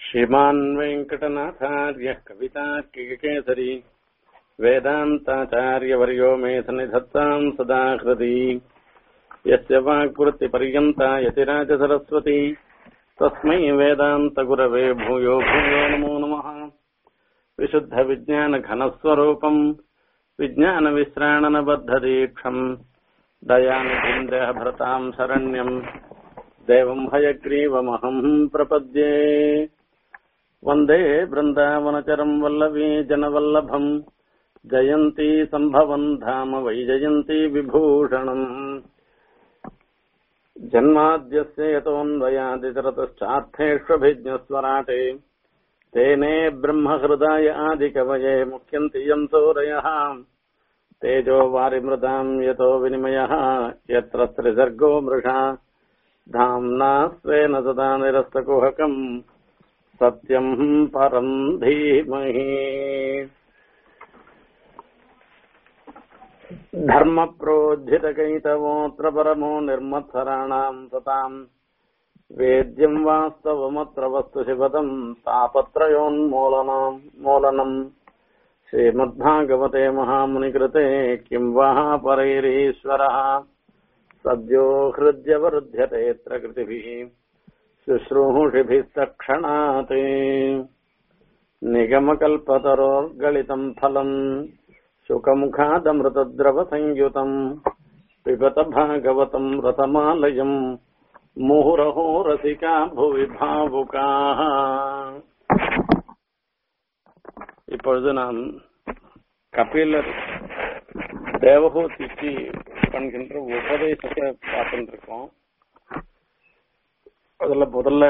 श्रीमान् वेङ्कटनाथार्यः कवितार्किककेसरी वेदान्ताचार्यवर्यो मे सन्निधत्ताम् सदा हृदि यस्य वाक्वृत्तिपर्यन्ता यतिराजसरस्वती तस्मै वेदान्तगुरवे भूयो भूयो नमो नमः विशुद्धविज्ञानघनस्वरूपम् विज्ञानविश्राणनबद्धदीक्षम् दयानिधिम् देहभृताम् शरण्यम् देवम् हयग्रीवमहम् प्रपद्ये वन्दे बृन्दावनचरम् वल्लवी जनवल्लभम् जयन्ती सम्भवम् धाम वैजयन्ती विभूषणम् जन्माद्यस्य यतोऽन्वयादितरतश्चार्थेष्वभिज्ञस्वराटे तेने ब्रह्महृदाय आदिकवये मुख्यन्ति यन्तोरयः तेजो वारिमृदाम् यतो विनिमयः यत्र त्रिसर्गो मृषा धाम्ना स्वेन सदा निरस्तकुहकम् सत्यम् परम् धीमहि धर्मप्रोज्झितकैतवोऽत्र परमो निर्मत्सराणाम् सताम् वेद्यम् वास्तवमत्र वस्तु शिवदम् तापत्रयोन्मूलनम् मूलनम् श्रीमद्भागवते महामुनिकृते किम् वः परैरीश्वरः सद्यो हृद्यवरुध्यतेऽत्र कृतिभिः शुश्रूषिभिः तक्षणात् निगमकल्पतरोर्गलितम् फलम् शुकमुखादमृतद्रवसंयुतम् पिबत भागवतम् रतमालयम् मुहुरहो रसिका भुवि भावुकाः இப்பொழுது நாம் கபிலர் தேவகூதிக்கு பண்கின்ற உபதேசத்தை பார்த்துட்டு இருக்கோம் அதுல முதல்ல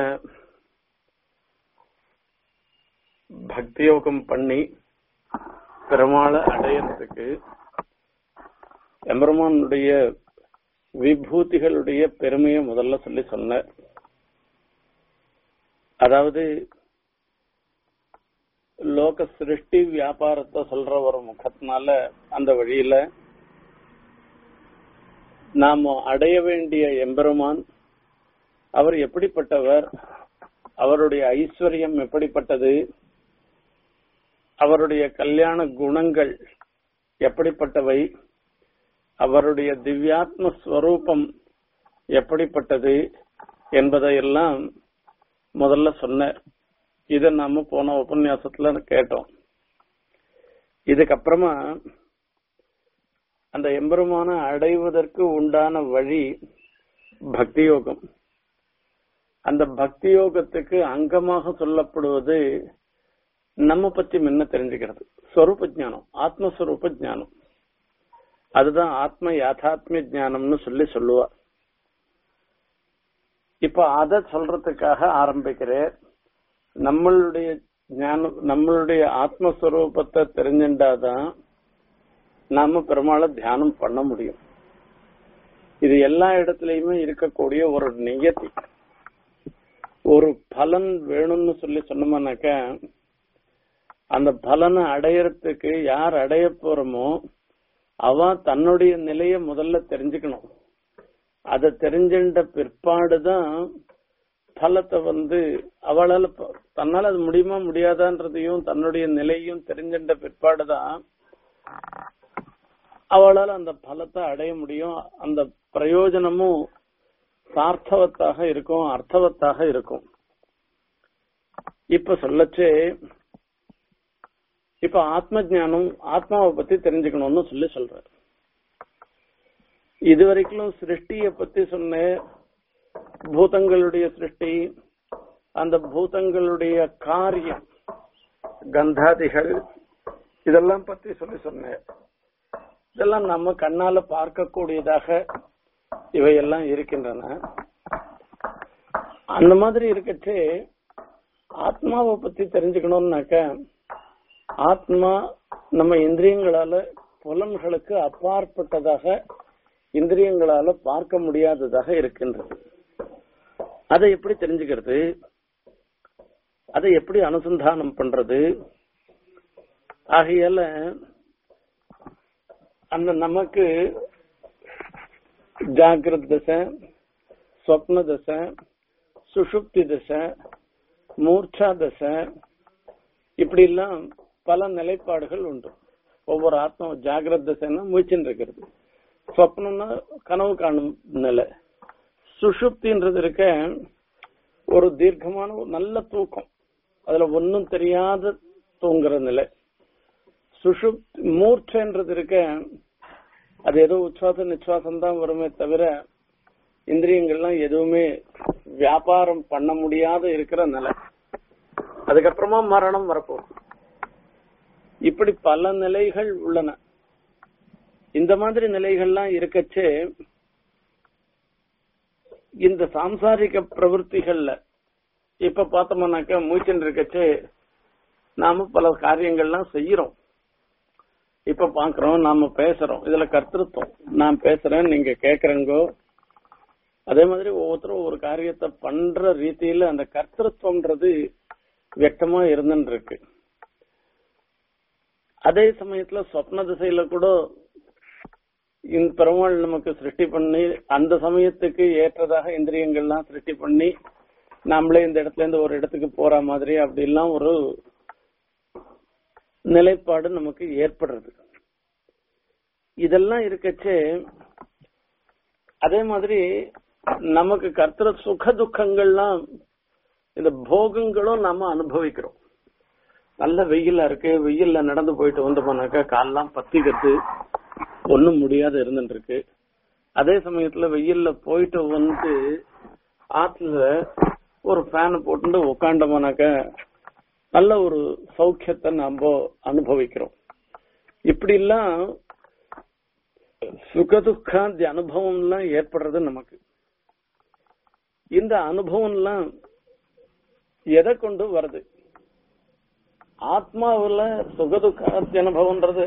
பக்தி யோகம் பண்ணி பெருமாளை அடையறதுக்கு எம்பெருமானுடைய விபூதிகளுடைய பெருமையை முதல்ல சொல்லி சொன்ன அதாவது லோக சிருஷ்டி வியாபாரத்தை சொல்ற ஒரு முகத்தினால அந்த வழியில நாம அடைய வேண்டிய எம்பெருமான் அவர் எப்படிப்பட்டவர் அவருடைய ஐஸ்வர்யம் எப்படிப்பட்டது அவருடைய கல்யாண குணங்கள் எப்படிப்பட்டவை அவருடைய திவ்யாத்ம ஸ்வரூபம் எப்படிப்பட்டது என்பதையெல்லாம் முதல்ல சொன்னார் இத நாம போன உபன்யாசத்துல கேட்டோம் இதுக்கப்புறமா அந்த எம்பெருமான அடைவதற்கு உண்டான வழி பக்தி யோகம் அந்த பக்தி யோகத்துக்கு அங்கமாக சொல்லப்படுவது நம்ம பத்தி முன்ன தெரிஞ்சுக்கிறது ஸ்வரூப ஜானம் ஆத்மஸ்வரூப ஜானம் அதுதான் ஆத்ம யாதாத்மிய ஜானம்னு சொல்லி சொல்லுவா இப்ப அத சொல்றதுக்காக ஆரம்பிக்கிறேன் நம்மளுடைய ஞானம் நம்மளுடைய ஆத்மஸ்வரூபத்தை தெரிஞ்சுட்டாதான் நாம பெருமாளை தியானம் பண்ண முடியும் இது எல்லா இடத்துலயுமே இருக்கக்கூடிய ஒரு நியத்தி ஒரு பலன் வேணும்னு சொல்லி சொன்னோம்னாக்க அந்த பலனை அடையறதுக்கு யார் அடைய போறோமோ அவ தன்னுடைய நிலைய முதல்ல தெரிஞ்சுக்கணும் அதை தெரிஞ்சின்ற பிற்பாடுதான் பலத்தை வந்து அவளால தன்னால அது முடியுமா முடியாதான்றதையும் தன்னுடைய நிலையும் தெரிஞ்சின்ற பிற்பாடுதான் அவளால அந்த பலத்தை அடைய முடியும் அந்த பிரயோஜனமும் சார்த்தவத்தாக இருக்கும் அர்த்தவத்தாக இருக்கும் இப்ப சொல்லச்சே இப்ப ஆத்ம ஜானம் ஆத்மாவை பத்தி தெரிஞ்சுக்கணும்னு சொல்லி சொல்ற இது வரைக்கும் சிருஷ்டிய பத்தி சொன்ன பூதங்களுடைய சிருஷ்டி அந்த பூதங்களுடைய காரியம் கந்தாதிகள் இதெல்லாம் பத்தி சொல்லி சொன்னேன் இதெல்லாம் நம்ம கண்ணால பார்க்கக்கூடியதாக இவையெல்லாம் இருக்கின்றன அந்த மாதிரி இருக்கச்சு ஆத்மாவை பத்தி தெரிஞ்சுக்கணும்னாக்க ஆத்மா நம்ம இந்திரியங்களால புலன்களுக்கு அப்பாற்பட்டதாக இந்திரியங்களால பார்க்க முடியாததாக இருக்கின்றது அதை எப்படி தெரிஞ்சுக்கிறது அதை எப்படி அனுசந்தானம் பண்றது ஆகையால அந்த நமக்கு ஜாகிரத் தசை ஸ்வப்ன தசை சுஷுப்தி தசை மூர்ச்சா தசை இப்படி எல்லாம் பல நிலைப்பாடுகள் உண்டு ஒவ்வொரு ஆத்மா ஜாகிரத தசைன்னா மூச்சுன்னு இருக்கிறது சொப்னம்னா கனவு காணும் நிலை சுஷுப்தின்றது இருக்க ஒரு தீர்க்கமான ஒரு நல்ல தூக்கம் அதுல ஒன்னும் தெரியாத தூங்குற நிலை சுஷுப் மூர்ச்சன்றது இருக்க அது ஏதோ உச்சுவாச நிச்சுவாசம் தான் வருமே தவிர இந்திரியங்கள்லாம் எதுவுமே வியாபாரம் பண்ண முடியாத இருக்கிற நிலை அதுக்கப்புறமா மரணம் வரப்போகுது இப்படி பல நிலைகள் உள்ளன இந்த மாதிரி நிலைகள்லாம் இருக்கச்சே இந்த சாம்சாரிக பிரவருத்திகள்ல இப்ப பார்த்தோம்னாக்க மூச்சுன்னு இருக்கச்சே நாம பல காரியங்கள்லாம் செய்யறோம் இப்ப பாக்குறோம் நாம பேசுறோம் இதுல கர்த்தൃത്വம் நான் பேசுறேன் நீங்க கேக்குறீங்கோ அதே மாதிரி ஒவ்வொருத்தரும் ஒரு காரியத்தை பண்ற ரீதியில அந்த கர்த்தൃത്വம்ன்றது வியக்தமா இருந்துன்னு இருக்கு அதே சமயத்துல சொப்ன திசையில கூட இந்த பெருமாள் நமக்கு சிருஷ்டி பண்ணி அந்த சமயத்துக்கு ஏற்றதாக இந்திரியங்கள்லாம் சிருஷ்டி பண்ணி நாமளே இந்த இடத்துல இருந்து ஒரு இடத்துக்கு போற மாதிரி அப்படி எல்லாம் ஒரு நிலைப்பாடு நமக்கு ஏற்படுறது இதெல்லாம் இருக்கச்சே அதே மாதிரி நமக்கு கர்த்தர சுக துக்கங்கள்லாம் இந்த போகங்களும் நாம அனுபவிக்கிறோம் நல்ல வெயிலா இருக்கு வெயில்ல நடந்து போயிட்டு வந்தோம்னாக்கா கால்லாம் பத்திக்கிறது ஒண்ணும் முடியாத இருந்துட்டு இருக்கு அதே சமயத்துல வெயில்ல போயிட்டு வந்து ஆத்துல ஒரு ஃபேன் போட்டு உட்காண்டோம்னாக்கா நல்ல ஒரு சௌக்கியத்தை நாம அனுபவிக்கிறோம் இப்படி எல்லாம் சுகதுக்காந்தி அனுபவம் எல்லாம் ஏற்படுறது நமக்கு இந்த அனுபவம் எல்லாம் எதை கொண்டு வருது ஆத்மாவுல சுகதுக்காந்தி அனுபவம்ன்றது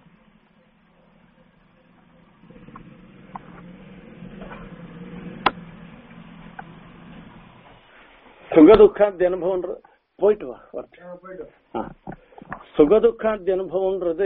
சுகதுக்காந்தி அனுபவம்ன்றது போயிட்டு வா வரட்டும். ஆ. சுகதுக்காந்தி அனுபவம்ன்றது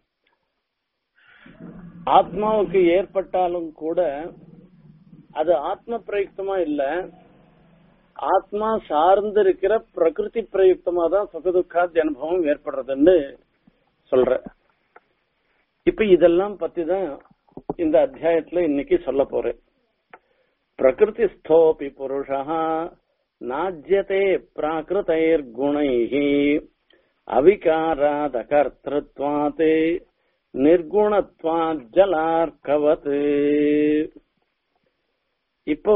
ஆத்மாவுக்கு ஏற்பட்டாலும் கூட அது ஆத்ம பிரயுக்தமா இல்ல ஆத்மா சார்ந்து இருக்கிற பிரகிருதி பிரயுக்தமா தான் சுகதுக்காதி அனுபவம் ஏற்படுறதுன்னு சொல்ற இப்ப இதெல்லாம் பத்தி தான் இந்த அத்தியாயத்துல இன்னைக்கு சொல்ல போறேன் பிரகிருதி ஸ்தோபி புருஷா நாஜ்யதே பிராகிருதைர் குணைஹி அவிகாராத கர்த்தத்வாத் நிர்குணத்வாத் ஜலார்கவத் இப்போ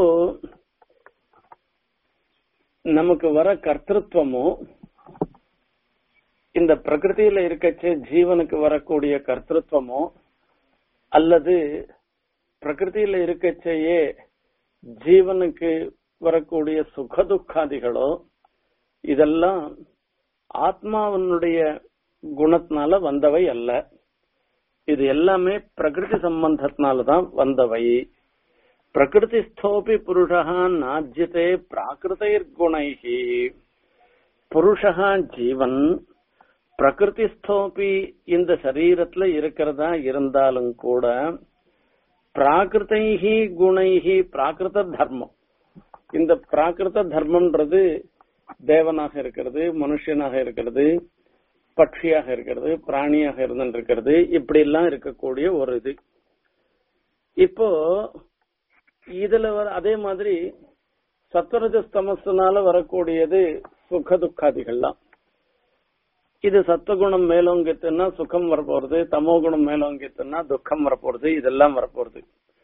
நமக்கு வர கர்த்தத்துவமோ இந்த பிரகிருதியில இருக்கச்சே ஜீவனுக்கு வரக்கூடிய கர்த்தத்துவமோ அல்லது பிரகிருதியில இருக்கச்சேயே ஜீவனுக்கு வரக்கூடிய சுகதுக்காதிகளோ இதெல்லாம் ஆத்மாவனுடைய குணத்தினால வந்தவை அல்ல இது எல்லாமே பிரகிருதி சம்பந்தத்தினாலதான் வந்தவை பிரகிருதிஸ்தோபி புருஷா நாஜ்யதே பிராகிருதைர் குணைஹி புருஷா ஜீவன் பிரகிருதிஸ்தோபி இந்த சரீரத்துல இருக்கிறதா இருந்தாலும் கூட பிராகிருதைஹி குணைஹி பிராகிருத தர்மம் இந்த பிராகிருத தர்மம்ன்றது தேவனாக இருக்கிறது மனுஷனாக இருக்கிறது பட்சியாக இருக்கிறது பிராணியாக இருந்திருக்கிறது இப்படி எல்லாம் இருக்கக்கூடிய ஒரு இது இப்போ இதுல வர அதே மாதிரி சத்வரஜஸ்தமஸ்னால வரக்கூடியது சுக துக்காதிகள்லாம் இது சத்துவகுணம் மேலோங்கித்துன்னா சுகம் வரப்போறது தமோ குணம் மேலோங்கித்துன்னா துக்கம் வரப்போறது இதெல்லாம் வரப்போறது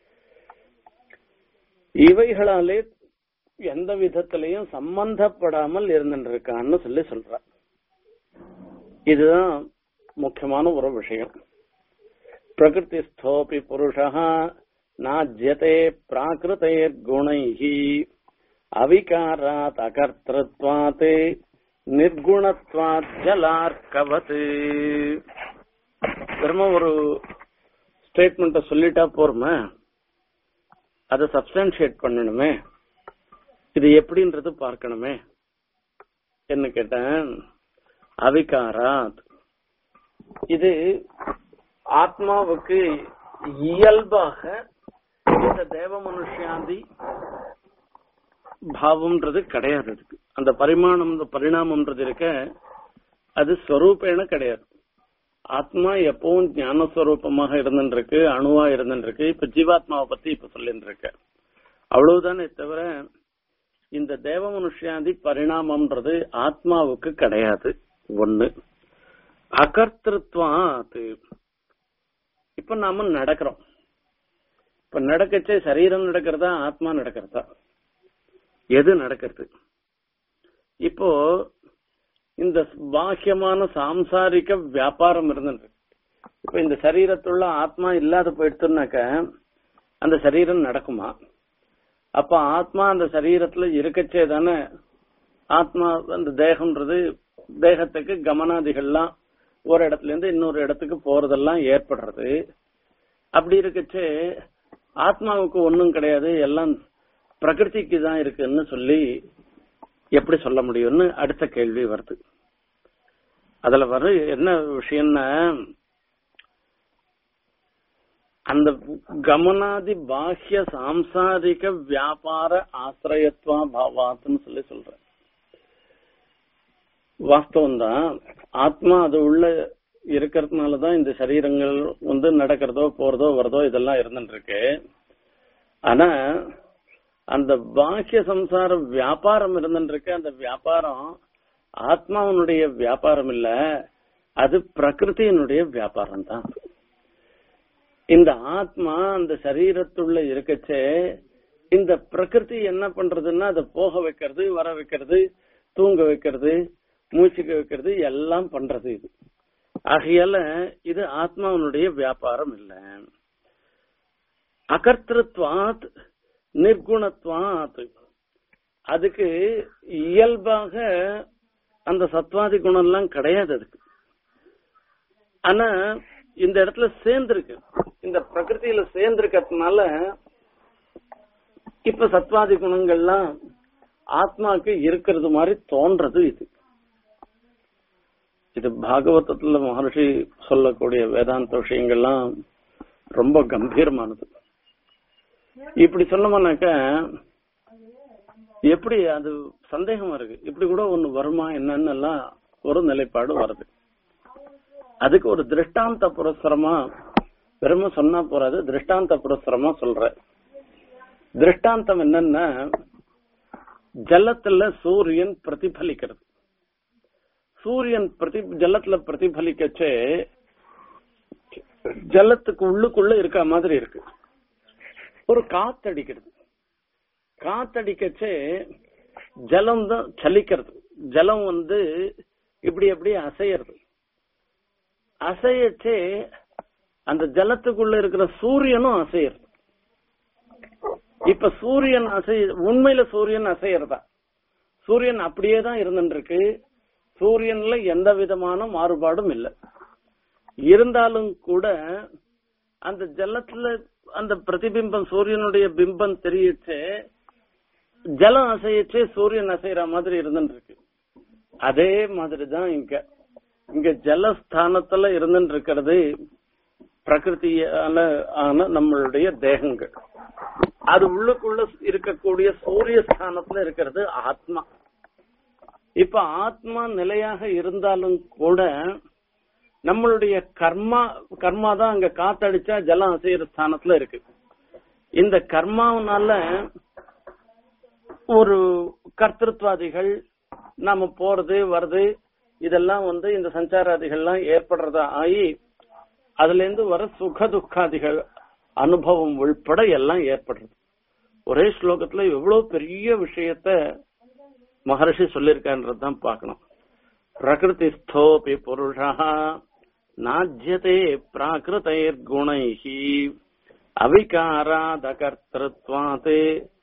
இவைகளாலே எந்த விதத்திலையும் சம்பந்தப்படாமல் இருந்துருக்கான்னு சொல்லி சொல்ற இதுதான் முக்கியமான ஒரு விஷயம் பிரகிருதிஸ்தோபி புருஷா நாஜ்யதே பிராகிருதைர் குணைஹி அவிகாராத் அகர்த்தத்வாத் நிர்குணத்வாத் ஜலார்கவத் திரும்ப ஒரு ஸ்டேட்மெண்ட்ட சொல்லிட்டா போருமே அதை சப்ஸ்டான்ஷியேட் பண்ணணுமே இது எப்படின்றது பார்க்கணுமே என்ன கேட்டேன் அவிகாராத் இது ஆத்மாவுக்கு இயல்பாக இந்த தேவ மனுஷாந்தி பாவம்ன்றது கிடையாது அதுக்கு அந்த பரிமாணம் பரிணாமம்ன்றது இருக்க அது ஸ்வரூபேன கிடையாது ஆத்மா எப்பவும் ஞானஸ்வரூபமாக இருந்துருக்கு அணுவா இருந்துருக்கு இப்ப ஜீவாத்மாவை பத்தி இப்ப சொல்லிட்டு இருக்க அவ்வளவுதானே தவிர இந்த தேவ மனுஷியாதி பரிணாமம்ன்றது ஆத்மாவுக்கு கிடையாது ஒண்ணு அகர்த்திருவாத் இப்ப நாம நடக்கிறோம் இப்ப நடக்கச்சே சரீரம் நடக்கிறதா ஆத்மா நடக்கிறதா எது நடக்கிறது இப்போ இந்த பாக்கியமான சாம்சாரிக வியாபாரம் இருந்துருக்கு இப்ப இந்த சரீரத்துள்ள ஆத்மா இல்லாத போயிடுச்சுனாக்க அந்த சரீரம் நடக்குமா அப்ப ஆத்மா அந்த சரீரத்துல இருக்கச்சே தானே ஆத்மா அந்த தேகம்ன்றது தேகத்துக்கு கமனாதிகள்லாம் ஒரு இடத்துல இருந்து இன்னொரு இடத்துக்கு போறதெல்லாம் ஏற்படுறது அப்படி இருக்கச்சே ஆத்மாவுக்கு ஒண்ணும் கிடையாது எல்லாம் பிரகிருதிக்கு தான் இருக்குன்னு சொல்லி எப்படி சொல்ல முடியும்னு அடுத்த கேள்வி வருது அதுல வர என்ன விஷயம்னா அந்த கமனாதி பாஹ்ய சாம்சாரிக வியாபார ஆசிரியத்வா பாவாத்னு சொல்லி சொல்ற வாஸ்தவம் தான் ஆத்மா அது உள்ள இருக்கிறதுனாலதான் இந்த சரீரங்கள் வந்து நடக்கிறதோ போறதோ வரதோ இதெல்லாம் இருந்துட்டு இருக்கு ஆனா அந்த பாக்கிய சம்சார வியாபாரம் இருந்துட்டு இருக்கு அந்த வியாபாரம் ஆத்மாவனுடைய வியாபாரம் இல்ல அது பிரகிருதியினுடைய வியாபாரம் தான் இந்த ஆத்மா அந்த சரீரத்துள்ள இருக்கச்சே இந்த பிரகிருதி என்ன பண்றதுன்னா அதை போக வைக்கிறது வர வைக்கிறது தூங்க வைக்கிறது மூச்சுக்க வைக்கிறது எல்லாம் பண்றது இது ஆகையால இது ஆத்மாவனுடைய வியாபாரம் இல்ல அகர்த்திருத்வாத் நிர்குணத்வாத் அதுக்கு இயல்பாக அந்த சத்வாதி குணம் எல்லாம் கிடையாது அதுக்கு ஆனா இந்த இடத்துல சேர்ந்திருக்கு இந்த பிரகிருதியில சேர்ந்திருக்கிறதுனால இப்ப சத்வாதி குணங்கள்லாம் ஆத்மாக்கு இருக்கிறது மாதிரி தோன்றது இது இது பாகவதத்துல மகர்ஷி சொல்லக்கூடிய வேதாந்த விஷயங்கள்லாம் ரொம்ப கம்பீரமானது இப்படி சொன்னோம்னாக்க எப்படி அது சந்தேகமா இருக்கு இப்படி கூட ஒண்ணு வருமா என்னன்னு எல்லாம் ஒரு நிலைப்பாடு வருது அதுக்கு ஒரு திருஷ்டாந்த புரஸ்தரமா வெறும சொன்னா போறாது திருஷ்டாந்த புரஸ்தரமா சொல்ற திருஷ்டாந்தம் என்னன்னா ஜலத்துல சூரியன் பிரதிபலிக்கிறது சூரியன் பிரதி ஜலத்துல பிரதிபலிக்கச்சே ஜலத்துக்கு உள்ளுக்குள்ள இருக்க மாதிரி இருக்கு ஒரு காத்தடிக்கிறது காத்தடிக்கச்சே ஜலம் தான் சலிக்கிறது ஜலம் வந்து இப்படி அப்படி அசையறது அசையச்சே அந்த ஜலத்துக்குள்ள இருக்கிற சூரியனும் அசையறது இப்ப சூரியன் அசை உண்மையில சூரியன் அசையறதா சூரியன் அப்படியே தான் இருந்துருக்கு சூரியன்ல எந்த விதமான மாறுபாடும் இல்லை இருந்தாலும் கூட அந்த ஜலத்துல அந்த பிரதிபிம்பம் சூரியனுடைய பிம்பம் தெரியச்சே ஜலம் அசையச்சே சூரியன் அசைற மாதிரி இருந்துருக்கு அதே மாதிரிதான் இங்க இங்க ஜலஸ்தானத்துல இருந்துட்டு இருக்கிறது பிரகிருதியால ஆன நம்மளுடைய தேகங்கள் அது உள்ளுக்குள்ள இருக்கக்கூடிய சூரிய ஸ்தானத்துல இருக்கிறது ஆத்மா இப்ப ஆத்மா நிலையாக இருந்தாலும் கூட நம்மளுடைய கர்மா கர்மா தான் அங்க காத்தடிச்சா ஜலம் அசைகிற ஸ்தானத்துல இருக்கு இந்த கர்மாவனால ஒரு கர்த்தத்வாதிகள் நாம போறது வருது இதெல்லாம் வந்து இந்த சஞ்சாராதிகள்லாம் ஏற்படுறதா ஆகி அதுல இருந்து வர சுக துக்காதிகள் அனுபவம் உள்பட எல்லாம் ஏற்படுறது ஒரே ஸ்லோகத்துல எவ்வளவு பெரிய விஷயத்த மகர்ஷி சொல்லியிருக்கான்றதுதான் பார்க்கணும் பிரகிருதிஸ்தோபி புருஷா நாஜ்யதே பிராகிருதைர்குணைः அவிகாராதகர்த்தத்வாத்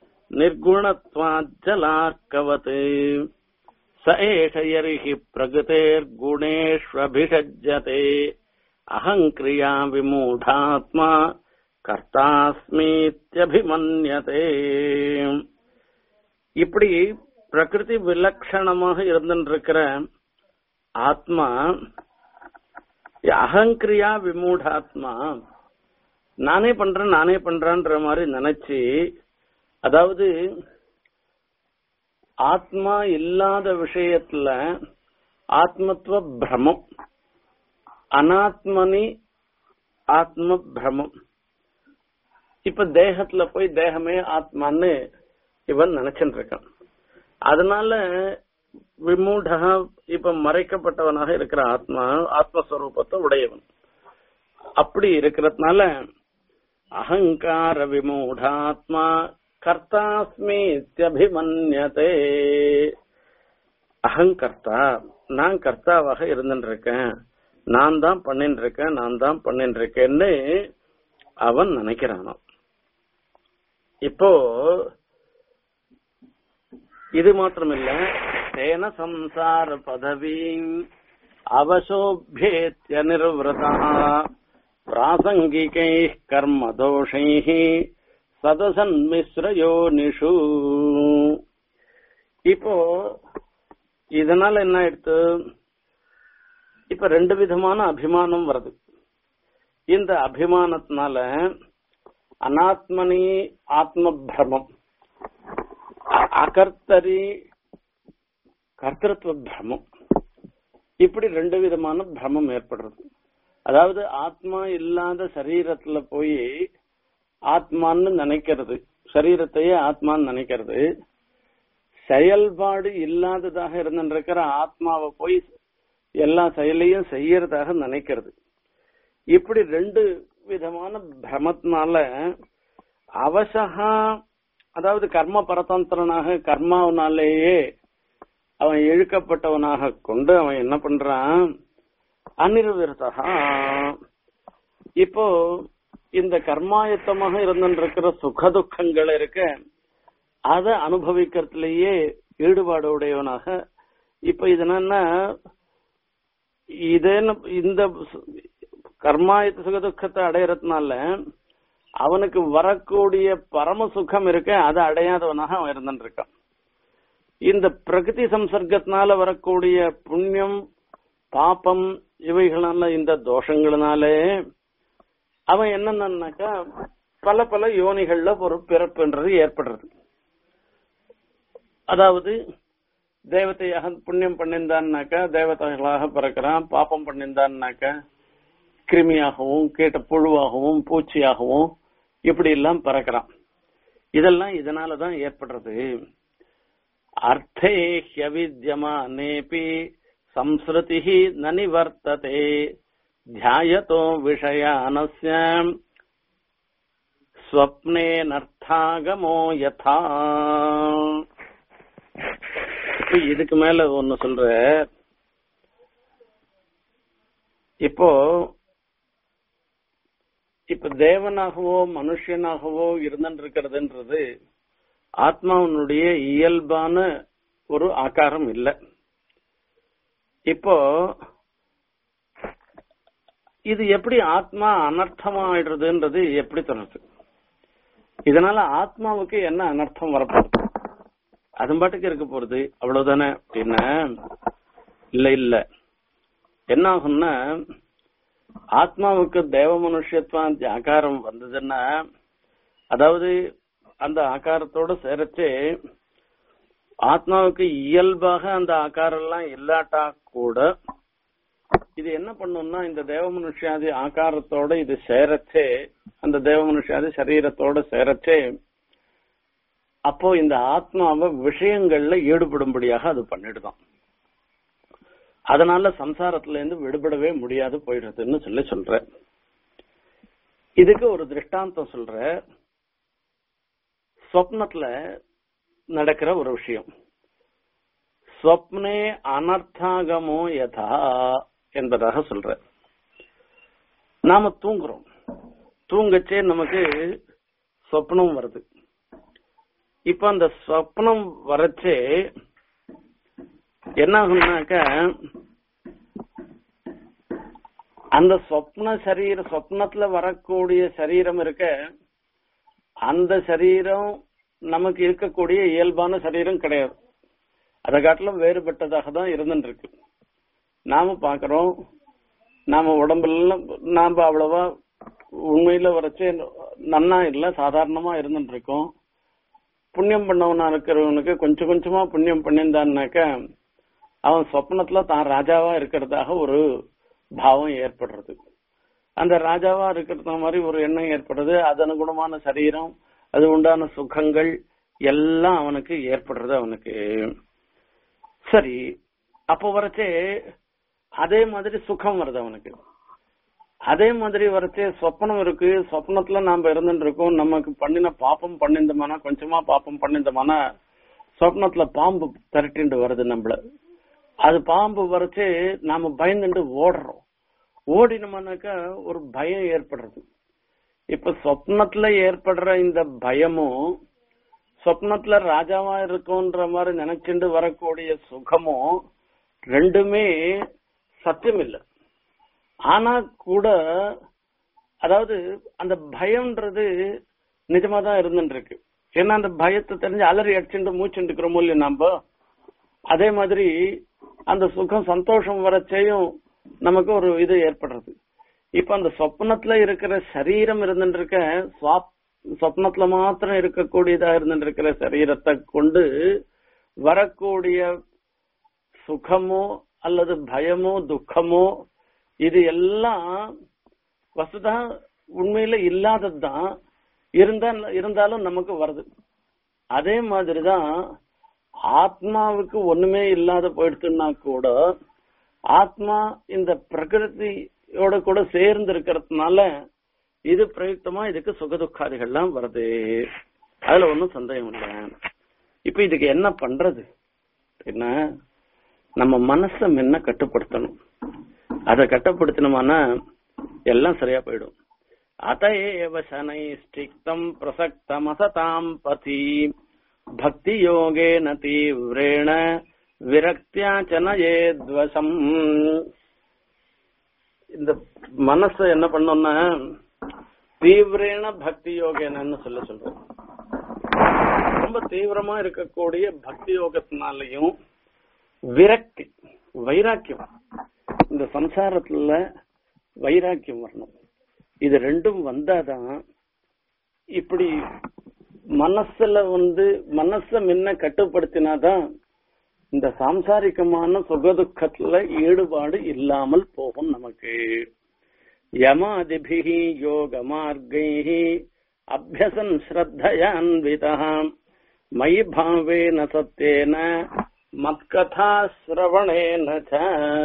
निर्गुणत्वाज्जलार्कवत् स एष यर्हि प्रकृतेर्गुणेष्वभिषज्यते अहङ्क्रिया विमूढात्मा கர்த்தாஸ்மீத்யபிமன்யதே இப்படி பிரகிருதி விலட்சணமாக இருந்திருக்கிற ஆத்மா அகங்கிரியா விமூடாத்மா நானே பண்றேன் நானே பண்றேன்ற மாதிரி நினைச்சு அதாவது ஆத்மா இல்லாத விஷயத்துல ஆத்மத்துவ பிரமம் அனாத்மனி ஆத்ம பிரமம் இப்ப தேகத்துல போய் தேகமே ஆத்மான்னு இவன் நினைச்சுட்டு இருக்கான் அதனால விமூடா இப்ப மறைக்கப்பட்டவனாக இருக்கிற ஆத்மா ஆத்மஸ்வரூபத்தை உடையவன் அப்படி இருக்கிறதுனால அகங்கார விமூடாத்மா கர்த்தாஸ்மித்யபிமன்யதே அகங்கர்த்தா நான் கர்த்தாவாக இருந்துட்டு இருக்கேன் நான் தான் பண்ணிட்டு இருக்கேன் நான் தான் பண்ணிட்டு இருக்கேன்னு அவன் நினைக்கிறானோ இப்போ இது மாத்திரமில்ல தேன சம்சார பதவி அவசோபியேத்திய நிர்வதா பிராசங்கிகை கர்ம தோஷை சதசன்மிஸ்ரயோனிஷு இப்போ இதனால என்ன ஆயிடுத்து இப்ப ரெண்டு விதமான அபிமானம் வருது இந்த அபிமானத்தினால அனாத்மனி ஆத்ம பிரமம் அ- அகர்த்தரி கர்த்தத்துவ பிரமம் இப்படி ரெண்டு விதமான பிரமம் ஏற்படுறது அதாவது ஆத்மா இல்லாத சரீரத்துல போய் ஆத்மான்னு நினைக்கிறது சரீரத்தையே ஆத்மான்னு நினைக்கிறது செயல்பாடு இல்லாததாக இருந்திருக்கிற ஆத்மாவை போய் எல்லா செயலையும் செய்யறதாக நினைக்கிறது இப்படி ரெண்டு விதமான பிரமத்தினால அவசகா அதாவது கர்ம பரதந்திரனாக கர்மாவனாலேயே அவன் இழுக்கப்பட்டவனாக கொண்டு அவன் என்ன பண்றான் அனிர்விரதா இப்போ இந்த கர்மாயத்தமாக இருந்திருக்கிற சுக துக்கங்கள் இருக்க அதை அனுபவிக்கிறதுலயே ஈடுபாடு உடையவனாக இப்ப இது என்னன்னா இதேன்னு இந்த கர்மாயத்த சுக துக்கத்தை அடையறதுனால அவனுக்கு வரக்கூடிய பரம சுகம் இருக்க அதை அடையாதவனாக அவன் இருந்துட்டு இருக்கான் இந்த பிரகிருதி சம்சர்க்கத்தினால வரக்கூடிய புண்ணியம் பாப்பம் இவைகளால இந்த தோஷங்களினாலே அவன் என்னன்னாக்கா பல பல யோனிகள்ல ஒரு பிறப்புன்றது ஏற்படுறது அதாவது தேவதையாக புண்ணியம் பண்ணியிருந்தான்னாக்கா தேவதைகளாக பிறக்கிறான் பாப்பம் பண்ணியிருந்தான்னாக்கா கிருமியாகவும் கேட்ட புழுவாகவும் பூச்சியாகவும் இப்படி எல்லாம் பிறக்கிறான் இதெல்லாம் இதனாலதான் ஏற்படுறது அர்த்தே ஹியவித்யமானேபி சம்ஸ்ருதி ந நிவர்த்ததே தியாயதோ விஷயானஸ்ய ஸ்வப்னே நர்த்தாகமோ யதா இப்ப இதுக்கு மேல ஒன்னு சொல்ற இப்போ இப்ப தேவனாகவோ மனுஷனாகவோ இருந்துருக்கிறதுன்றது ஆத்மாவினுடைய இயல்பான ஒரு ஆகாரம் இல்லை இப்போ இது எப்படி ஆத்மா அனர்த்தமாயிடுறதுன்றது எப்படி சொல்றது இதனால ஆத்மாவுக்கு என்ன அனர்த்தம் வரப்போகுது அது பாட்டுக்கு இருக்க போறது அவ்வளவுதானே அப்படின்னா இல்ல இல்ல என்ன ஆகும்னா ஆத்மாவுக்கு தேவ மனுஷத்துவம் ஆகாரம் வந்ததுன்னா அதாவது அந்த ஆகாரத்தோட சேரச்சு ஆத்மாவுக்கு இயல்பாக அந்த ஆகாரம் எல்லாம் இல்லாட்டா கூட இது என்ன பண்ணும்னா இந்த தேவ மனுஷாதி ஆகாரத்தோட இது சேரச்சே அந்த தேவ மனுஷாதி சரீரத்தோட சேரச்சே அப்போ இந்த ஆத்மாவை விஷயங்கள்ல ஈடுபடும்படியாக அது பண்ணிடுதான் அதனால சம்சாரத்துல இருந்து விடுபடவே முடியாது போயிடுறதுன்னு சொல்லி சொல்ற இதுக்கு ஒரு திருஷ்டாந்தம் சொல்ற ஸ்வப்னத்துல நடக்கிற ஒரு விஷயம் ஸ்வப்னே அனர்த்தாகமோ யதா என்பதாக சொல்ற நாம தூங்குறோம் தூங்கச்சே நமக்கு சொப்னம் வருது இப்ப அந்த சொப்னம் வரச்சே என்ன ஆகும்னாக்க அந்த சொப்ன சரீர சொப்னத்துல வரக்கூடிய சரீரம் இருக்க அந்த சரீரம் நமக்கு இருக்கக்கூடிய இயல்பான சரீரம் கிடையாது அதை காட்டிலும் வேறுபட்டதாக தான் இருந்துட்டு இருக்கு நாம பாக்குறோம் நாம உடம்புல நாம அவ்வளவா உண்மையில வரைச்சே நன்னா இல்ல சாதாரணமா இருந்துட்டு இருக்கோம் புண்ணியம் பண்ணவனா இருக்கிறவனுக்கு கொஞ்சம் கொஞ்சமா புண்ணியம் பண்ணியிருந்தான்னாக்க அவன் சொப்னத்துல தான் ராஜாவா இருக்கிறதாக ஒரு பாவம் ஏற்படுறது அந்த ராஜாவா இருக்கிறத மாதிரி ஒரு எண்ணம் ஏற்படுறது அது அனுகுணமான சரீரம் அது உண்டான சுகங்கள் எல்லாம் அவனுக்கு ஏற்படுறது அவனுக்கு சரி அப்போ வரச்சே அதே மாதிரி சுகம் வருது அவனுக்கு அதே மாதிரி வரச்சே சொப்பனம் இருக்கு சொப்னத்துல நாம இருந்துட்டு இருக்கோம் நமக்கு பண்ணின பாப்பம் பண்ணிந்தமானா கொஞ்சமா பாப்பம் பண்ணிந்தமானா சொப்னத்துல பாம்பு திரட்டிண்டு வருது நம்மள அது பாம்பு வரைச்சு நாம பயந்துட்டு ஓடுறோம் ஓடினோம்னாக்கா ஒரு பயம் ஏற்படுறது இப்ப சொப்னத்துல ஏற்படுற இந்த பயமும் சொப்னத்துல ராஜாவா இருக்கும்ன்ற மாதிரி நினைச்சுட்டு வரக்கூடிய சுகமும் ரெண்டுமே சத்தியம் இல்லை ஆனா கூட அதாவது அந்த பயம்ன்றது நிஜமா தான் இருந்துட்டு இருக்கு ஏன்னா அந்த பயத்தை தெரிஞ்சு அலறி அடிச்சுட்டு மூச்சுட்டு இருக்கிறோமோ இல்லையா நாம அதே மாதிரி அந்த சுகம் சந்தோஷம் வரச்சேயும் நமக்கு ஒரு இது ஏற்படுறது இப்ப அந்த சொப்னத்துல இருக்கிற சரீரம் இருந்துட்டு இருக்க சுவாப் சொப்னத்துல மாத்திரம் இருக்கக்கூடியதா இருந்துட்டு இருக்கிற சரீரத்தை கொண்டு வரக்கூடிய சுகமோ அல்லது பயமோ துக்கமோ இது எல்லாம் வசுதா உண்மையில இல்லாததுதான் இருந்தா இருந்தாலும் நமக்கு வருது அதே மாதிரிதான் ஆத்மாவுக்கு ஒண்ணுமே இல்லாத போயிடுச்சுன்னா கூட ஆத்மா இந்த பிரகிருதியோட கூட சேர்ந்து இருக்கிறதுனால இது பிரயுக்தமா இதுக்கு சுகதுக்காதிகள்லாம் வருது அதுல ஒன்றும் சந்தேகம் இல்லை இப்ப இதுக்கு என்ன பண்றது என்ன நம்ம மனசை முன்ன கட்டுப்படுத்தணும் அதை கட்டுப்படுத்தினோம்னா எல்லாம் சரியா போயிடும் அதையேவ சனை ஸ்டிக்தம் பிரசக்தம் அசதாம் பதி பக்தி யோகேன தீவிரேண விரக்தியா சனயேத்வசம் இந்த மனச என்ன பண்ணோம்னா தீவிரேன பக்தி யோகேனன்னு சொல்ல சொல்றோம் ரொம்ப தீவிரமா இருக்கக்கூடிய பக்தி யோகத்தினாலையும் விரக்தி வைராக்கியம் இந்த சம்சாரத்துல வைராக்கியம் வரணும் இது ரெண்டும் வந்தாதான் இப்படி மனசுல வந்து மனச முன்ன கட்டுப்படுத்தினாதான் இந்த சாம்சாரிகமான சுகதுக்கத்துல ஈடுபாடு இல்லாமல் போகும் நமக்கு யமாதிபிகி யோக மார்கைஹி அபியசன் ஸ்ரத்தயான்விதா மயி பாவேன சத்தேன மத்கதா சிரவணேன ச.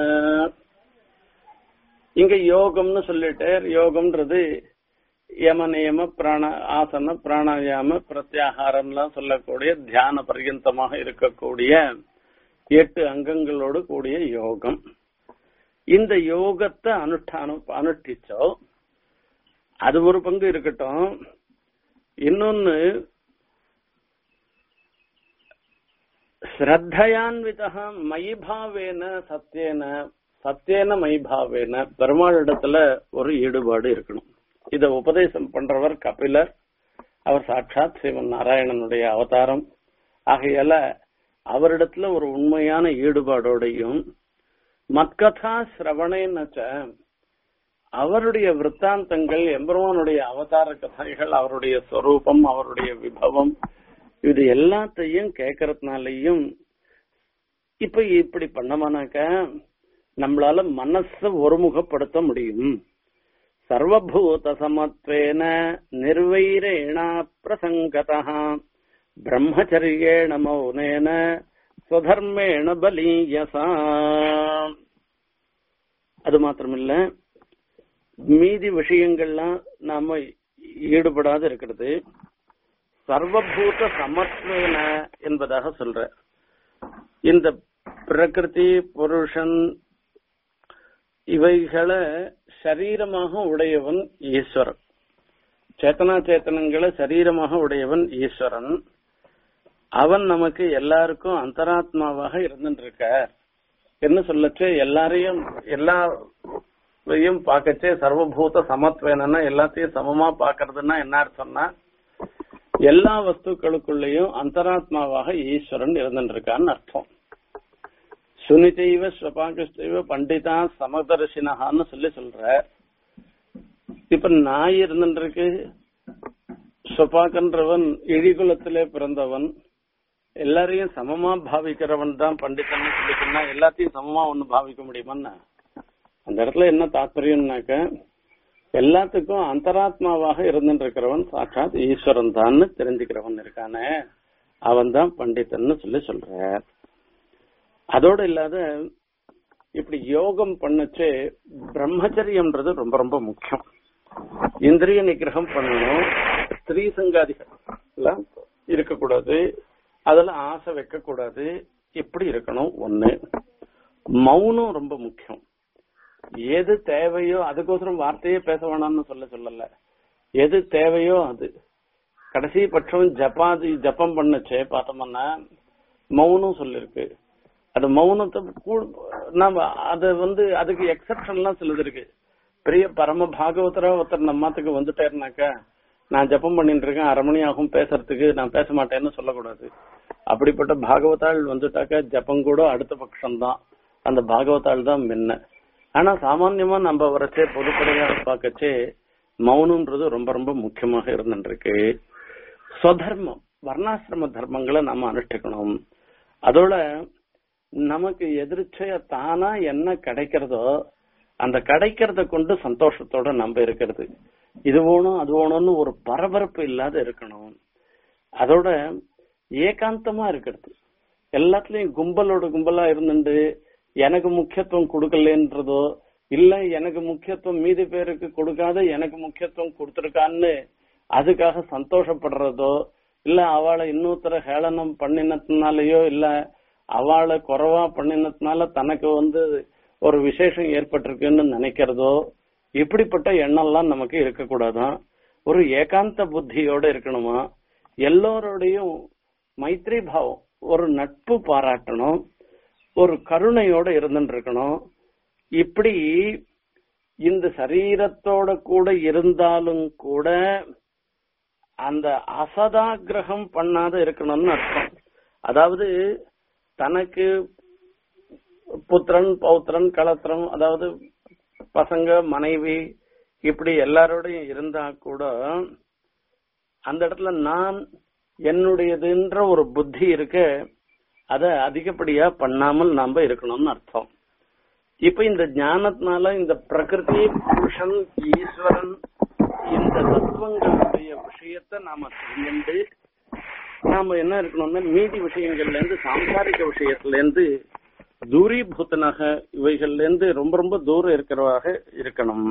இங்க யோகம்னு சொல்லிட்டு யோகம்ன்றது யம நியம பிராண ஆசன பிராணாயாம பிரத்யாகாரம்லாம் சொல்லக்கூடிய தியான பர்யந்தமாக இருக்கக்கூடிய எட்டு அங்கங்களோடு கூடிய யோகம் இந்த யோகத்தை அனுஷ்டானம் அனுஷ்டிச்சோ அது ஒரு பங்கு இருக்கட்டும் இன்னொன்னு ஸ்ரத்தையான்விதா மயிபாவேன சத்தியேன சத்தியேன மயிபாவேன பெருமாளிடத்துல ஒரு ஈடுபாடு இருக்கணும் இத உபதேசம் பண்றவர் கபிலர் அவர் சாட்சாத் சிவன் நாராயணனுடைய அவதாரம் ஆகையால அவரிடத்துல ஒரு உண்மையான ஈடுபாடோடையும் மத்கதா சிரவணேன்னச்ச அவருடைய விற்த்தாந்தங்கள் எம்பெருமானுடைய அவதார கதைகள் அவருடைய ஸ்வரூபம் அவருடைய விபவம் இது எல்லாத்தையும் கேட்கறதுனாலையும் இப்ப இப்படி பண்ணமானாக்க நம்மளால மனச ஒருமுகப்படுத்த முடியும் சர்வபூத சமத்வேன நிர்வைரேணா பிரசங்கதா பிரம்மச்சரியேண மௌனேன ஸ்வதர்மேண பலீயசா அது மாத்திரமில்ல மீதி விஷயங்கள்லாம் நாம ஈடுபடாத இருக்கிறது சர்வபூத சமத்வேன என்பதாக சொல்ற இந்த பிரகிருதி புருஷன் இவைகளை சரீரமாக உடையவன் ஈஸ்வரன் சேத்தனா சேத்தனங்களை சரீரமாக உடையவன் ஈஸ்வரன் அவன் நமக்கு எல்லாருக்கும் அந்தராத்மாவாக இருந்துட்டு இருக்க என்ன சொல்லச்சு எல்லாரையும் எல்லாரையும் பார்க்கச்சே சர்வபூத சமத்வேனா எல்லாத்தையும் சமமா பாக்குறதுன்னா என்ன அர்த்தம்னா எல்லா வஸ்துக்களுக்குள்ளேயும் அந்தராத்மாவாக ஈஸ்வரன் இருந்துட்டு இருக்கான்னு அர்த்தம் சுனிதைவ ஸ்வபாகிருஷ்டைவ பண்டிதா சமதர்ஷினஹான்னு சொல்லி சொல்ற இப்ப நாய் இருந்துட்டு இருக்கு சொபாக்கன்றவன் இழிகுலத்திலே பிறந்தவன் எல்லாரையும் சமமா பாவிக்கிறவன் தான் பண்டிதன் சொல்லிக்கணும்னா எல்லாத்தையும் சமமா ஒண்ணு பாவிக்க முடியுமான்னா அந்த இடத்துல என்ன தாத்பரியம்னாக்க எல்லாத்துக்கும் அந்தராத்மாவாக இருந்துட்டு இருக்கிறவன் சாட்சாத் ஈஸ்வரன் தான்னு தெரிஞ்சுக்கிறவன் இருக்கானே அவன் தான் பண்டிதன்னு சொல்லி சொல்ற அதோட இல்லாத இப்படி யோகம் பண்ணச்சே பிரம்மச்சரியம்ன்றது ரொம்ப ரொம்ப முக்கியம் இந்திரிய நிகிரகம் பண்ணணும் ஸ்திரீ சங்காதிகள் எல்லாம் இருக்கக்கூடாது அதுல ஆசை வைக்க கூடாது இப்படி இருக்கணும் ஒண்ணு மௌனம் ரொம்ப முக்கியம் எது தேவையோ அதுக்கோசரம் வார்த்தையே பேச வேணாம்னு சொல்ல சொல்லல எது தேவையோ அது கடைசி பட்சம் ஜப்பாதி ஜப்பம் பண்ணச்சே பார்த்தோம்னா மௌனம் சொல்லிருக்கு அது மௌனத்தை கூ- நாம அது வந்து அதுக்கு எக்ஸப்ஷன்லாம் சிலது இருக்கு பெரிய பரம பாகவதரா ஒருத்தர் நம்மத்துக்கு வந்துட்டாருனாக்கா நான் ஜெபம் பண்ணிட்டு இருக்கேன் அரை மணி ஆகும் பேசுறதுக்கு நான் பேச மாட்டேன்னு சொல்லக்கூடாது அப்படிப்பட்ட பாகவதாள் வந்துட்டாக்கா ஜெபம் கூட அடுத்த பட்சம்தான் அந்த பாகவதாள் தான் முன்ன ஆனா சாமான்யமா நம்ம வரச்சே பொதுப்படையா பார்க்கச்சே மௌனம்ன்றது ரொம்ப ரொம்ப முக்கியமாக இருந்துருக்கு ஸ்வதர்மம் வர்ணாசிரம தர்மங்களை நம்ம அனுஷ்டிக்கணும் அதோட நமக்கு எதிர்ச்சையா தானா என்ன கிடைக்கிறதோ அந்த கிடைக்கிறத கொண்டு சந்தோஷத்தோட நம்ம இருக்கிறது இது வேணும் அது வேணும்னு ஒரு பரபரப்பு இல்லாத இருக்கணும் அதோட ஏகாந்தமா இருக்கிறது எல்லாத்துலயும் கும்பலோட கும்பலா இருந்துட்டு எனக்கு முக்கியத்துவம் கொடுக்கலன்றதோ இல்ல எனக்கு முக்கியத்துவம் மீதி பேருக்கு கொடுக்காத எனக்கு முக்கியத்துவம் கொடுத்திருக்கான்னு அதுக்காக சந்தோஷப்படுறதோ இல்ல அவளை இன்னொருத்தர ஹேளனம் பண்ணினதுனாலயோ இல்ல அவளை குறைவா பண்ணினதுனால தனக்கு வந்து ஒரு விசேஷம் ஏற்பட்டிருக்குன்னு நினைக்கிறதோ இப்படிப்பட்ட எண்ணம்லாம் நமக்கு இருக்கக்கூடாதான் ஒரு ஏகாந்த புத்தியோட இருக்கணுமா எல்லோரோடையும் மைத்ரி பாவம் ஒரு நட்பு பாராட்டணும் ஒரு கருணையோட இருந்துட்டு இருக்கணும் இப்படி இந்த சரீரத்தோட கூட இருந்தாலும் கூட அந்த அசதாகிரகம் பண்ணாத இருக்கணும்னு அர்த்தம் அதாவது தனக்கு புத்திரன் பௌத்திரன் களத்திரம் அதாவது பசங்க மனைவி இப்படி எல்லாரோடையும் இருந்தா கூட அந்த இடத்துல நான் என்னுடையதுன்ற ஒரு புத்தி இருக்க அத அதிகப்படியா பண்ணாமல் நாம இருக்கணும்னு அர்த்தம் இப்ப இந்த ஞானத்தினால இந்த பிரகிருதி புருஷன் ஈஸ்வரன் இந்த தத்துவங்களுடைய விஷயத்தை நாம தெரிந்து நாம என்ன இருக்கணும்னா மீதி விஷயங்கள்ல இருந்து சாம்சாரிக விஷயத்துல இருந்து தூரீபூத்தனாக இவைகள்ல இருந்து ரொம்ப ரொம்ப தூரம் இருக்கிறவாக இருக்கணும்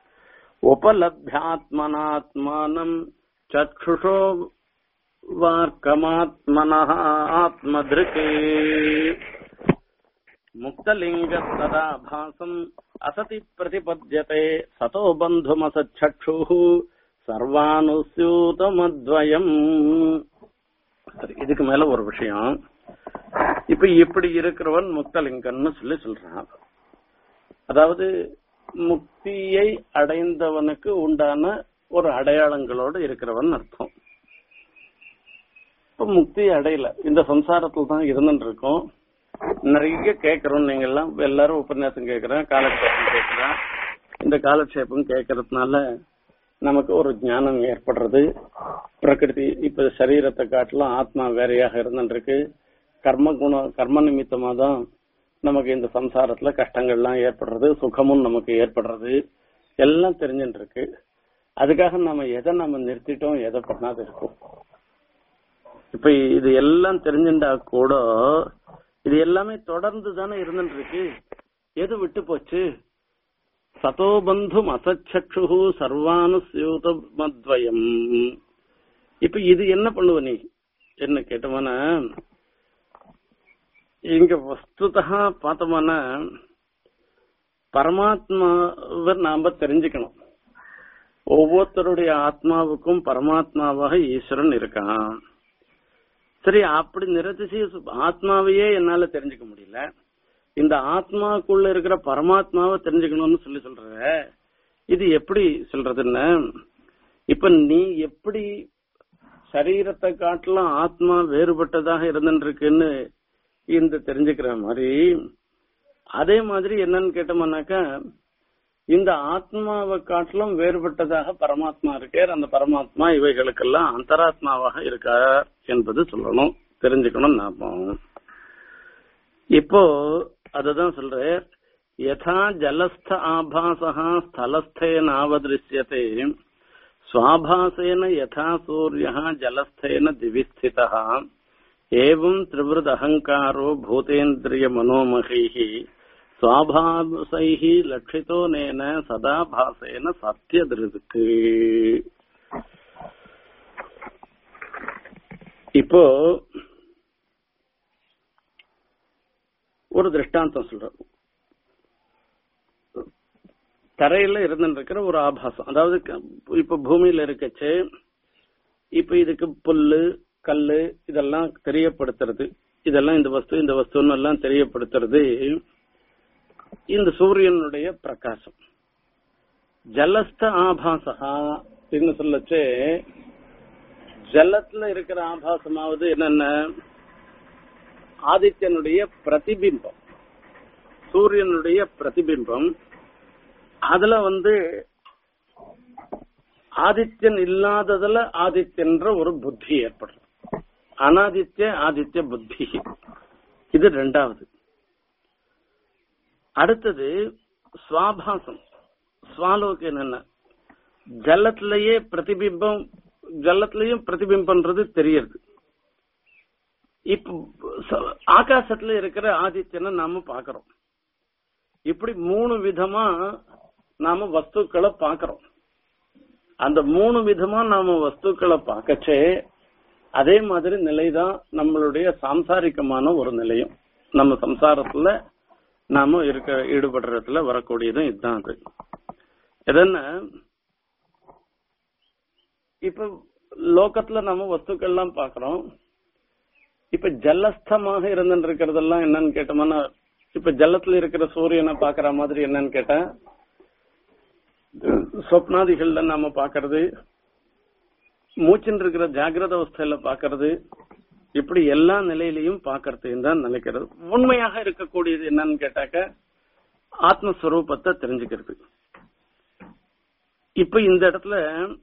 உபலப்யாத்மனாத்மானம் சக்ஷுஷோ வார்க்கமாத்மன ஆத்மதிருக்கே முக்தலிங்கத்ததா பாசம் அசதி பிரதிபத்தியதே சதோ பந்துமசச்சக்ஷுः சர்வானுசியூதமத்வயம் சரி இதுக்கு மேல ஒரு விஷயம் இப்ப இப்படி இருக்கிறவன் முக்தலிங்கன்னு சொல்லி சொல்றான் அதாவது முக்தியை அடைந்தவனுக்கு உண்டான ஒரு அடையாளங்களோடு இருக்கிறவன் அர்த்தம் இப்ப முக்தி அடையல இந்த சம்சாரத்துல தான் இருந்துட்டு இருக்கோம் நிறைய கேட்கறோம் நீங்க எல்லாம் எல்லாரும் உபன்யாசம் கேட்கறேன் காலக்ஷேபம் கேட்கறேன் இந்த காலக்ஷேபம் கேட்கறதுனால நமக்கு ஒரு ஞானம் ஏற்படுறது பிரகிருதி இப்ப சரீரத்தை காட்டிலும் ஆத்மா வேறையாக இருந்துருக்கு கர்ம குணம் கர்ம நிமித்தமா தான் நமக்கு இந்த சம்சாரத்துல கஷ்டங்கள்லாம் ஏற்படுறது சுகமும் நமக்கு ஏற்படுறது எல்லாம் தெரிஞ்சுட்டு இருக்கு அதுக்காக நம்ம எதை நம்ம நிறுத்திட்டோம் எதை பண்ணாத இருக்கோம் இப்ப இது எல்லாம் தெரிஞ்சுட்டா கூட இது எல்லாமே தொடர்ந்து தானே இருந்துட்டு இருக்கு எது விட்டு போச்சு சதோபந்து அசச்சக்ஷு சர்வானுசியூத மத்வயம் இப்ப இது என்ன பண்ணுவ நீ என்ன கேட்டோம்னா இங்க வஸ்துதா பார்த்தோம்னா பரமாத்மாவை நாம தெரிஞ்சுக்கணும் ஒவ்வொருத்தருடைய ஆத்மாவுக்கும் பரமாத்மாவாக ஈஸ்வரன் இருக்கான் சரி அப்படி நிரதிசய ஆத்மாவையே என்னால தெரிஞ்சுக்க முடியல இந்த ஆத்மாக்குள்ள இருக்கிற பரமாத்மாவை தெரிஞ்சுக்கணும்னு சொல்லி சொல்ற இது எப்படி சொல்றதுன்னு இப்ப நீ எப்படி சரீரத்தை காட்டிலும் ஆத்மா வேறுபட்டதாக இருந்துட்டு இருக்குன்னு இந்த தெரிஞ்சுக்கிற மாதிரி அதே மாதிரி என்னன்னு கேட்டோம்னாக்கா இந்த ஆத்மாவை காட்டிலும் வேறுபட்டதாக பரமாத்மா இருக்கார் அந்த பரமாத்மா இவைகளுக்கெல்லாம் அந்தராத்மாவாக இருக்கார் என்பது சொல்லணும் தெரிஞ்சுக்கணும் நாம இப்போ அதுதான் சொல்றேன் யதா ஜலஸ்த ஆபாசா ஸ்தலஸ்தேன ஆவதிருஷ்யத்தை சுவாபாசேன யதா சூரிய ஜலஸ்தேன திவிஸ்திதா ஏவம் திரிவிருத் அகங்காரோ பூதேந்திரிய மனோமகைः சுவாபாசைः லட்சிதோ நேன சதா பாசேன சத்தியதிருக்கு இப்போ ஒரு திருஷ்டாந்தம் சொல்றோம் தரையில இருந்துட்டு இருக்கிற ஒரு ஆபாசம் அதாவது க- இப்ப பூமியில இருக்கச்சு இப்ப இதுக்கு புல்லு கல்லு இதெல்லாம் தெரியப்படுத்துறது இதெல்லாம் இந்த வஸ்து இந்த வஸ்துன்னு எல்லாம் தெரியப்படுத்துறது இந்த சூரியனுடைய பிரகாசம் ஜலஸ்த ஆபாசா என்று சொல்லச்சு ஜலத்துல இருக்கிற ஆபாசமாவது என்னென்ன ஆதித்யனுடைய பிரதிபிம்பம் சூரியனுடைய பிரதிபிம்பம் அதுல வந்து ஆதித்யன் இல்லாததுல ஆதித்யன்ற ஒரு புத்தி ஏற்படுறது அனாதித்ய ஆதித்ய புத்தி இது ரெண்டாவது அடுத்தது சுவாபாசம் சுவாலோக்கு என்னென்ன ஜலத்திலேயே பிரதிபிம்பம் ஜலத்திலயும் பிரதிபிம்பம்ன்றது தெரியறது இப்ப ச- ஆகாசத்துல இருக்கிற ஆதித்யனை நாம பாக்குறோம் இப்படி மூணு விதமா நாம வஸ்துக்களை பாக்குறோம் அந்த மூணு விதமா நாம வஸ்துக்களை பார்க்கச்சே அதே மாதிரி நிலைதான் நம்மளுடைய சாம்சாரிகமான ஒரு நிலையும் நம்ம சம்சாரத்துல நாம இருக்க ஈடுபடுறதுல வரக்கூடியதும் இதுதான் அது எதன்னா இப்ப லோகத்துல நம்ம வஸ்துக்கள்லாம் பாக்குறோம் இப்ப ஜலஸ்தமாக இருந்துட்டு இருக்கிறதெல்லாம் என்னன்னு கேட்டோம்னா இப்ப ஜலத்துல இருக்கிற சூரியனை பாக்குற மாதிரி என்னன்னு கேட்டா சொப்னாதிகள்ல நாம பாக்குறது மூச்சின் இருக்கிற ஜாகிரத அவஸ்தையில பாக்குறது இப்படி எல்லா நிலையிலையும் பாக்குறது தான் நினைக்கிறது உண்மையாக இருக்கக்கூடியது என்னன்னு கேட்டாக்க ஆத்மஸ்வரூபத்தை தெரிஞ்சுக்கிறது இப்ப இந்த இடத்துல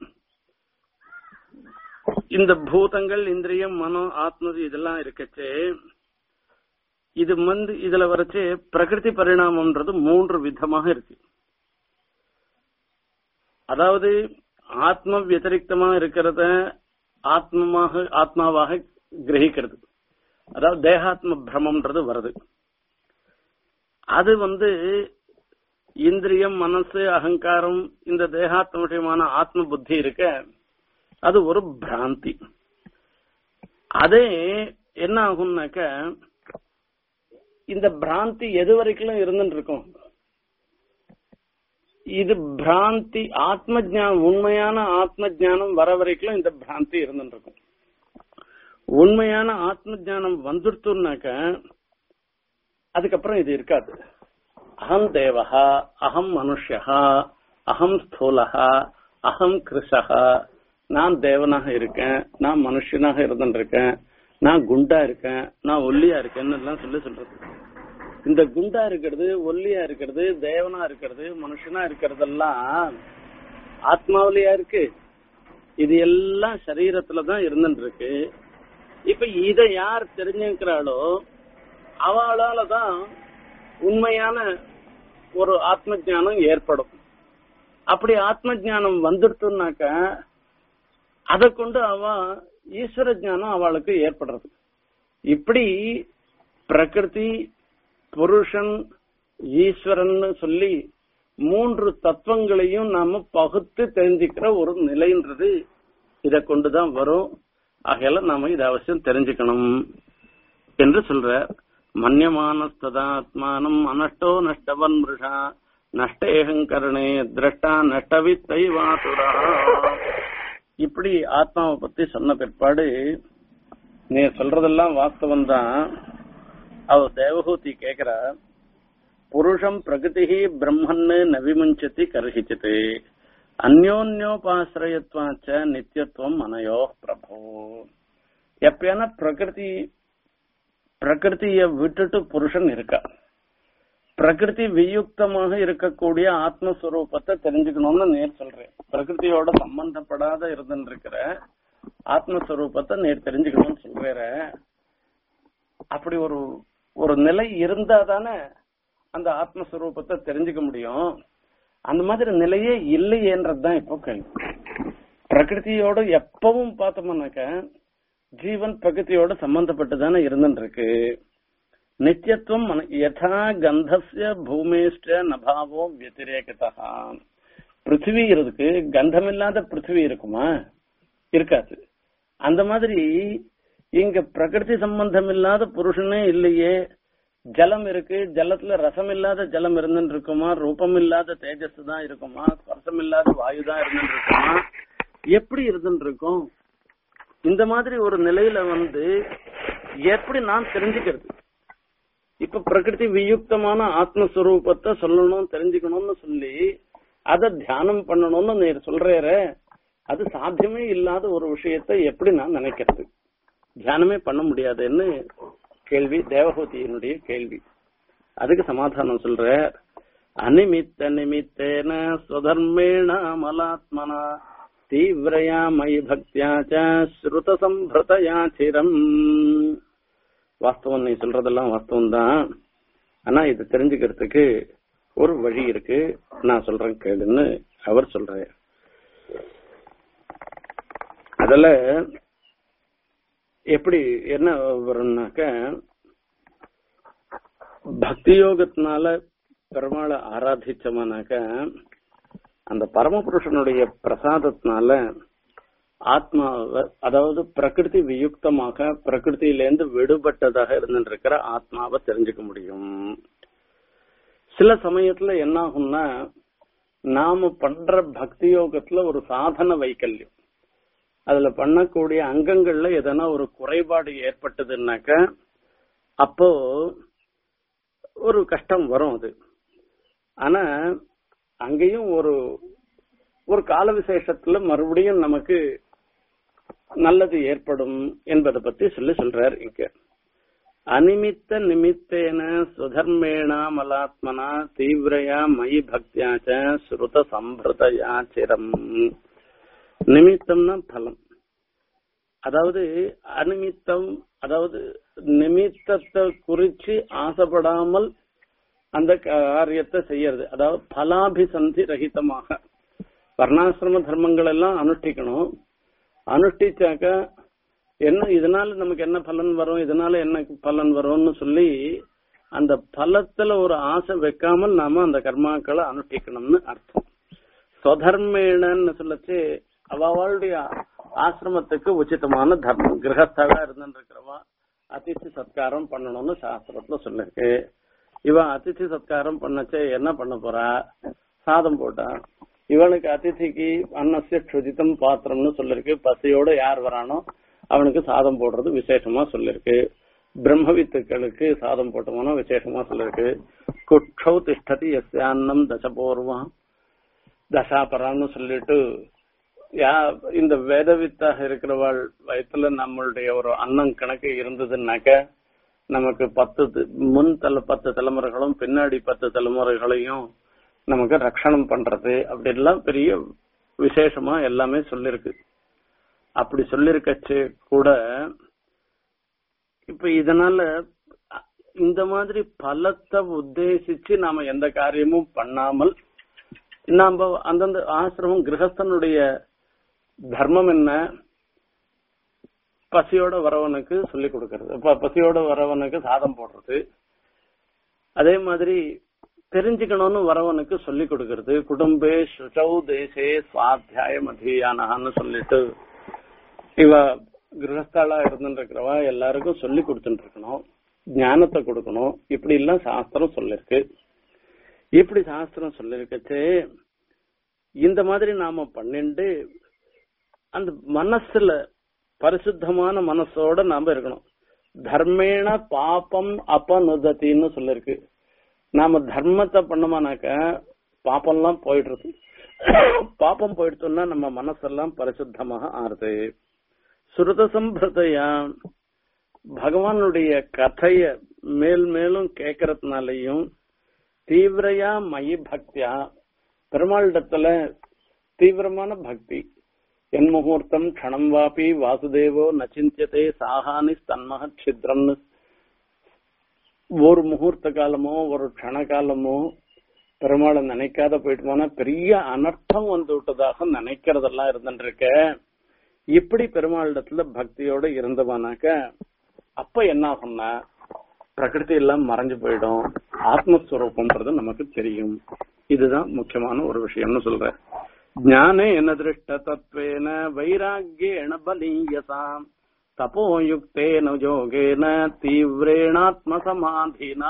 இந்த பூதங்கள் இந்திரியம் மனம் ஆத்மது இதெல்லாம் இருக்கச்சே இது வந்து இதுல வரைச்சு பிரகிருதி பரிணாமம்ன்றது மூன்று விதமாக இருக்கு அதாவது ஆத்ம வத்திரிகமா இருக்கிறத ஆத்மமாக ஆத்மாவாக கிரகிக்கிறது அதாவது தேகாத்ம பிரமம்ன்றது வருது அது வந்து இந்திரியம் மனசு அகங்காரம் இந்த தேகாத்ம விஷயமான ஆத்ம புத்தி இருக்க அது ஒரு பிராந்தி அதே என்ன ஆகும்னாக்க இந்த பிராந்தி எது வரைக்கும் இருந்துட்டு இருக்கும் இது பிராந்தி ஆத்ம ஞானம் உண்மையான ஆத்ம ஞானம் வர வரைக்கும் இந்த பிராந்தி இருந்துட்டு இருக்கும் உண்மையான ஆத்ம ஞானம் வந்துடுத்துனாக்க அதுக்கப்புறம் இது இருக்காது அகம் தேவஹா அகம் மனுஷா அகம் ஸ்தூலஹா அகம் கிருஷகா நான் தேவனாக இருக்கேன் நான் மனுஷனாக இருந்துருக்கேன் நான் குண்டா இருக்கேன் நான் ஒல்லியா இருக்கேன்னு எல்லாம் சொல்லி சொல்றது இந்த குண்டா இருக்கிறது ஒல்லியா இருக்கிறது தேவனா இருக்கிறது மனுஷனா இருக்கிறதெல்லாம் ஆத்மாவிலயா இருக்கு இது எல்லாம் சரீரத்துல தான் இருந்துட்டு இருக்கு இப்ப இத யார் தெரிஞ்சுக்கிறாளோ அவளால தான் உண்மையான ஒரு ஆத்ம ஞானம் ஏற்படும் அப்படி ஆத்ம ஞானம் வந்துடுத்துனாக்க அதை கொண்டு அவ ஈஸ்வர ஞானம் அவளுக்கு ஏற்படுறது இப்படி பிரகிருதி புருஷன் ஈஸ்வரன் சொல்லி மூன்று தத்துவங்களையும் நாம பகுத்து தெரிஞ்சுக்கிற ஒரு நிலைன்றது இத கொண்டுதான் வரும் ஆகையால நாம இதை அவசியம் தெரிஞ்சுக்கணும் என்று சொல்ற மன்யமானஸ்ததாத்மானம் அனஷ்டோ நஷ்டவன் மிருஷா நஷ்டேகங்கரணே திரஷ்டா நஷ்டவித்தை வாசுரா இப்படி ஆத்மாவை பத்தி சொன்ன பிற்பாடு நீ சொல்றதெல்லாம் வாஸ்தவம் தான் அவ தேவகூதி கேக்குற புருஷம் பிரகிருதி பிரம்மன்னு நவிமுஞ்சதி கர்ஹிச்சது அந்யோன்யோபாசிரயத்வாச்ச நித்தியத்துவம் மனயோ பிரபோ எப்பயான பிரகிருதி பிரகிருதிய விட்டுட்டு புருஷன் இருக்கா பிரகிருதி வியுக்தமாக இருக்கக்கூடிய ஆத்மஸ்வரூபத்தை தெரிஞ்சுக்கணும்னு நேர் சொல்றேன் பிரகிருதியோட சம்பந்தப்படாத இருந்துட்டு இருக்கிற ஆத்மஸ்வரூபத்தை நேர் தெரிஞ்சுக்கணும்னு சொல்றேற அப்படி ஒரு ஒரு நிலை இருந்தா தானே அந்த ஆத்மஸ்வரூபத்தை தெரிஞ்சுக்க முடியும் அந்த மாதிரி நிலையே இல்லையேன்றதுதான் இப்போ கேள்வி பிரகிருதியோட எப்பவும் பார்த்தோம்னாக்க ஜீவன் பிரகிருதியோட சம்பந்தப்பட்டு தானே இருந்துட்டு இருக்கு நித்தியத்துவம் மன- யதா கந்தஸ்ய பூமேஷ்ட நபாவோ வத்திரேகதா பிருத்திவி இருக்கு கந்தமில்லாத பிருத்திவி இருக்குமா இருக்காது அந்த மாதிரி இங்க பிரகிருதி சம்பந்தம் இல்லாத புருஷனே இல்லையே ஜலம் இருக்கு ஜலத்துல ரசம் இல்லாத ஜலம் இருந்துட்டு இருக்குமா ரூபம் இல்லாத தேஜஸ் தான் இருக்குமா ஸ்பர்சம் இல்லாத வாயு தான் இருந்துட்டு இருக்குமா எப்படி இருந்துட்டு இருக்கும் இந்த மாதிரி ஒரு நிலையில வந்து எப்படி நான் தெரிஞ்சுக்கிறது இப்ப பிரகிருதி வியுக்தமான ஆத்மஸ்வரூபத்தை சொல்லணும் தெரிஞ்சுக்கணும்னு சொல்லி அத தியானம் பண்ணணும்னு நீ சொல்றேற அது சாத்தியமே இல்லாத ஒரு விஷயத்தை எப்படி நான் நினைக்கிறது தியானமே பண்ண முடியாதுன்னு கேள்வி தேவகூதியினுடைய கேள்வி அதுக்கு சமாதானம் சொல்ற அனிமித்த நிமித்தேன சுதர்மேண மலாத்மனா தீவிரயா மயி பக்தியா ச ஸ்ருத சம்பிரதயா சிரம் வாஸ்தவம் நீ சொல்றதெல்லாம் வாஸ்தவம் தான் ஆனா இது தெரிஞ்சுக்கிறதுக்கு ஒரு வழி இருக்கு நான் சொல்றேன் கேளுன்னு அவர் சொல்றாரு அதுல எப்படி என்ன வரும்னாக்க பக்தி யோகத்தினால பெருமாளை ஆராதிச்சோம்னாக்க அந்த பரமபுருஷனுடைய பிரசாதத்தினால ஆத்மா அதாவது பிரகிருதி வியுக்தமாக பிரகிருதியிலேருந்து விடுபட்டதாக இருந்துருக்கிற ஆத்மாவை தெரிஞ்சுக்க முடியும் சில சமயத்துல என்ன ஆகும்னா நாம பண்ற பக்தி யோகத்துல ஒரு சாதன வைக்கல்யம் அதுல பண்ணக்கூடிய அங்கங்கள்ல எதனா ஒரு குறைபாடு ஏற்பட்டதுன்னாக்க அப்போ ஒரு கஷ்டம் வரும் அது ஆனா அங்கேயும் ஒரு ஒரு கால விசேஷத்துல மறுபடியும் நமக்கு நல்லது ஏற்படும் என்பதை பத்தி சொல்லி சொல்றார் இங்க அனிமித்த நிமித்தேன சுதர்மேணா மலாத்மனா தீவிரயா மயி பக்தியா ச ஸ்ருத சம்பிரதயா சிரம் நிமித்தம்னா பலம் அதாவது அனிமித்தம் அதாவது நிமித்தத்தை குறிச்சு ஆசைப்படாமல் அந்த காரியத்தை செய்யறது அதாவது பலாபிசந்தி ரகிதமாக வர்ணாசிரம தர்மங்கள் எல்லாம் அனுஷ்டிக்கணும் அனுஷ்டிச்சாக்க என்ன இதனால நமக்கு என்ன பலன் வரும் இதனால என்ன பலன் வரும்னு சொல்லி அந்த பலத்துல ஒரு ஆசை வைக்காமல் நாம அந்த கர்மாக்களை அனுஷ்டிக்கணும்னு அர்த்தம் சொதர்மேனன்னு சொல்லச்சு அவளுடைய ஆசிரமத்துக்கு உச்சிதமான தர்மம் கிரகஸ்தவா இருந்துருக்கிறவா அதிர்ச்சி சத்காரம் பண்ணணும்னு சாஸ்திரத்துல சொல்லிருக்கு இவன் அதிர்ச்சி சத்காரம் பண்ணச்சே என்ன பண்ண போறா சாதம் போட்டா இவனுக்கு அதிதிக்கு அன்னசிய க்ஷுதித்தம் பாத்திரம்னு சொல்லிருக்கு பசியோட யார் வரானோ அவனுக்கு சாதம் போடுறது விசேஷமா சொல்லிருக்கு பிரம்மவித்துக்களுக்கு சாதம் போட்டோம்னா விசேஷமா சொல்லிருக்கு குட்சௌ திஷ்டதி எஸ்யான்னம் தசபூர்வம் தசாபரான்னு சொல்லிட்டு யா இந்த வேதவித்தாக இருக்கிறவாள் வயத்துல நம்மளுடைய ஒரு அன்னம் கணக்கு இருந்ததுன்னாக்க நமக்கு பத்து தி- முன் தல பத்து தலைமுறைகளும் பின்னாடி பத்து தலைமுறைகளையும் நமக்கு ரட்சணம் பண்றது அப்படி எல்லாம் பெரிய விசேஷமா எல்லாமே சொல்லிருக்கு அப்படி சொல்லிருக்கச்சு கூட இப்ப இதனால அ- இந்த மாதிரி பலத்தை உத்தேசிச்சு நாம எந்த காரியமும் பண்ணாமல் நாம அந்தந்த ஆசிரமம் கிரகஸ்தனுடைய தர்மம் என்ன பசியோட வரவனுக்கு சொல்லி கொடுக்கறது ப- பசியோட வரவனுக்கு சாதம் போடுறது அதே மாதிரி தெரிஞ்சுக்கணும்னு வரவனுக்கு சொல்லி கொடுக்கறது குடும்பே சுச்சௌ தேசே சுவாத்தியாயம் அதீயானு சொல்லிட்டு இவ கிரகஸ்தாளா இருந்துருக்கிறவா எல்லாருக்கும் சொல்லி கொடுத்துட்டு இருக்கணும் ஞானத்தை கொடுக்கணும் இப்படி எல்லாம் சாஸ்திரம் சொல்லிருக்கு இப்படி சாஸ்திரம் சொல்லிருக்கச்சு இந்த மாதிரி நாம பண்ணிண்டு அந்த மனசுல பரிசுத்தமான மனசோட நாம இருக்கணும் தர்மேண பாபம் அபனுதத்தின்னு சொல்லிருக்கு நாம தர்மத்தை பண்ணோமானாக்க பாப்பம்லாம் போயிடுறது பாப்பம் போயிடுத்தோம்னா நம்ம மனசெல்லாம் பரிசுத்தமாக ஆறுது சுருத சம்பிரதையா பகவானுடைய கதைய மேல் மேலும் கேட்கறதுனாலையும் தீவிரையா மயி பக்தியா பெருமாளிடத்துல தீவிரமான பக்தி என் முகூர்த்தம் க்ஷணம் வாபி வாசுதேவோ நச்சிந்தியதே சாகானி தன்மக சித்ரம்னு ஒரு முகூர்த்த காலமோ ஒரு க்ஷண காலமோ பெருமாளை நினைக்காத போயிட்டு போனா பெரிய அனர்த்தம் வந்து விட்டதாக நினைக்கிறதெல்லாம் இருந்துருக்க இப்படி பெருமாளிடத்துல பக்தியோட இருந்தவனாக்க அப்ப என்ன ஆகும்னா பிரகிருதி எல்லாம் மறைஞ்சு போயிடும் ஆத்மஸ்வரூபம்ன்றது நமக்கு தெரியும் இதுதான் முக்கியமான ஒரு விஷயம்னு சொல்றேன் ஞானேன திருஷ்ட தத்வேன வைராக்கியேன பலீயசாம் தபோயுக்தேன யோகேன தீவிரேணாத்ம சமாதினா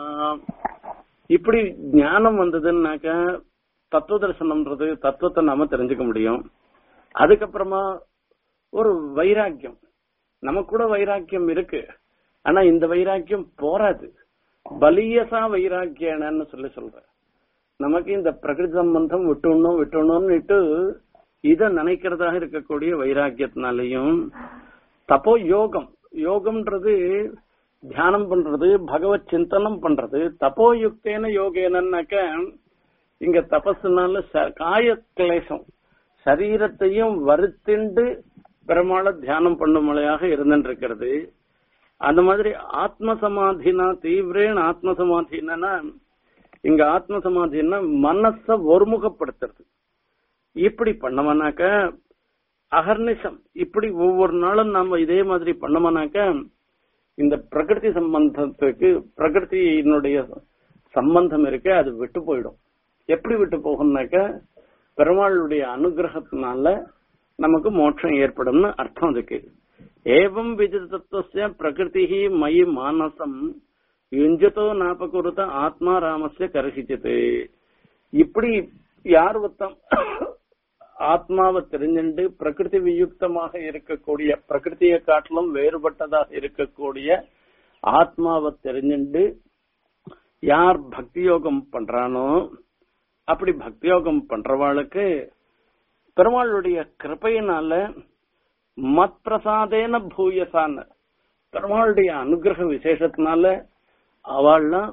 இப்படி ஞானம் வந்ததுன்னாக்க தத்துவ தரிசனம்ன்றது தத்துவத்தை நாம தெரிஞ்சுக்க முடியும் அதுக்கப்புறமா ஒரு வைராக்கியம் நமக்கு கூட வைராக்கியம் இருக்கு ஆனா இந்த வைராக்கியம் போராது பலியசா வைராக்கியனன்னு சொல்லி சொல்ற நமக்கு இந்த பிரகிருதி சம்பந்தம் விட்டுணும் விட்டுணும்னுட்டு இத நினைக்கிறதாக இருக்கக்கூடிய வைராக்கியத்தினாலையும் தப்போ யோகம் யோகம்ன்றது தியானம் பண்றது பகவத் சிந்தனம் பண்றது தப்போ யுக்தேன யோகேனன்னாக்க இங்க தபசுனால காய கிளேசம் சரீரத்தையும் வருத்திண்டு பெருமாள தியானம் பண்ணும்படியாக இருந்துருக்கிறது அந்த மாதிரி ஆத்ம சமாதினா தீவிரேன் ஆத்ம சமாதினா இங்க ஆத்ம சமாதினா மனச ஒருமுகப்படுத்துறது இப்படி பண்ணவனாக்க அகர்நிசம் இப்படி ஒவ்வொரு நாளும் நாம இதே மாதிரி பண்ணோம்னாக்க இந்த பிரகிருதி சம்பந்தத்துக்கு பிரகிருதியினுடைய சம்பந்தம் இருக்கு அது விட்டு போயிடும் எப்படி விட்டு போகும்னாக்க பெருமாளுடைய அனுகிரகத்தினால நமக்கு மோட்சம் ஏற்படும்னு அர்த்தம் அதுக்கு ஏவம் விஜிதத்துவ பிரகிருதி மயி மானசம் யுஞ்சதோ நாபகுருத ஆத்மா ராமஸ்ய கரகிச்சது இப்படி யார் ஒருத்தம் ஆத்மாவை தெரிஞ்சுண்டு பிரகிருதி வியுக்தமாக இருக்கக்கூடிய பிரகிருதியை காட்டிலும் வேறுபட்டதாக இருக்கக்கூடிய ஆத்மாவை தெரிஞ்சுண்டு யார் பக்தி யோகம் பண்றானோ அப்படி பக்தி யோகம் பண்றவாளுக்கு பெருமாளுடைய கிருப்பையினால மத் பிரசாதேன பூயசான பெருமாளுடைய அனுகிரக விசேஷத்தினால அவள்லாம்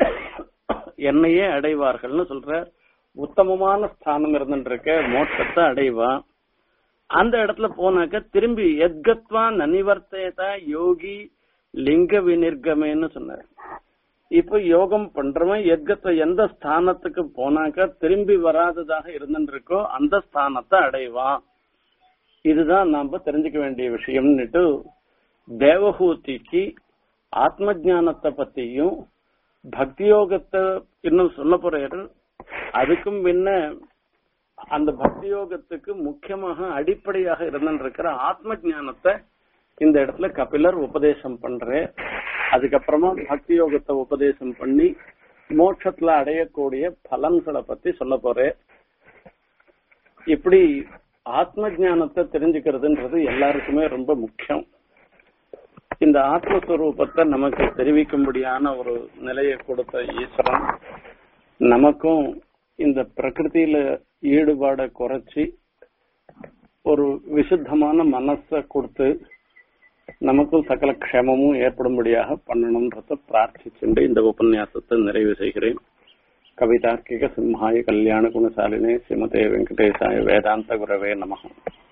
என்னையே அடைவார்கள்னு சொல்ற உத்தமமான ஸ்தானம் இருந்துருக்க மோட்சத்தை அடைவா அந்த இடத்துல போனாக்க திரும்பி எத்கத்வா நனிவர்த்தேதா யோகி லிங்க வினிர்கமேன்னு சொன்னார் இப்ப யோகம் பண்றவன் எத்கத்த எந்த ஸ்தானத்துக்கு போனாக்க திரும்பி வராததாக இருந்துருக்கோ அந்த ஸ்தானத்தை அடைவான் இதுதான் நாம தெரிஞ்சுக்க வேண்டிய விஷயம்னுட்டு தேவஹூதிக்கு ஆத்ம ஜானத்தை பத்தியும் பக்தி யோகத்தை இன்னும் சொல்ல போறாரு அதுக்கும் பின்ன அந்த பக்தி யோகத்துக்கு முக்கியமாக அடிப்படையாக இருந்திருக்கிற ஆத்ம ஜானத்தை இந்த இடத்துல கபிலர் உபதேசம் பண்ற அதுக்கப்புறமா பக்தி யோகத்தை உபதேசம் பண்ணி மோட்சத்துல அடையக்கூடிய பலன்களை பத்தி சொல்ல போறேன் இப்படி ஆத்ம ஜானத்தை தெரிஞ்சுக்கிறதுன்றது எல்லாருக்குமே ரொம்ப முக்கியம் இந்த ஆத்மஸ்வரூபத்தை நமக்கு தெரிவிக்கும்படியான ஒரு நிலையை கொடுத்த ஈஸ்வரன் நமக்கும் இந்த பிரகிருதியில ஈடுபாட குறைச்சி ஒரு விசுத்தமான மனச கொடுத்து நமக்கும் சகல க்ஷேமமும் ஏற்படும்படியாக பண்ணணும்ன்றத பிரார்த்திச்சுண்டு இந்த உபன்யாசத்தை நிறைவு செய்கிறேன் கவிதார்க்கிக சிம்ஹாய கல்யாண குணசாலினே ஸ்ரீமதே வெங்கடேசாய வேதாந்த குரவே நமகம்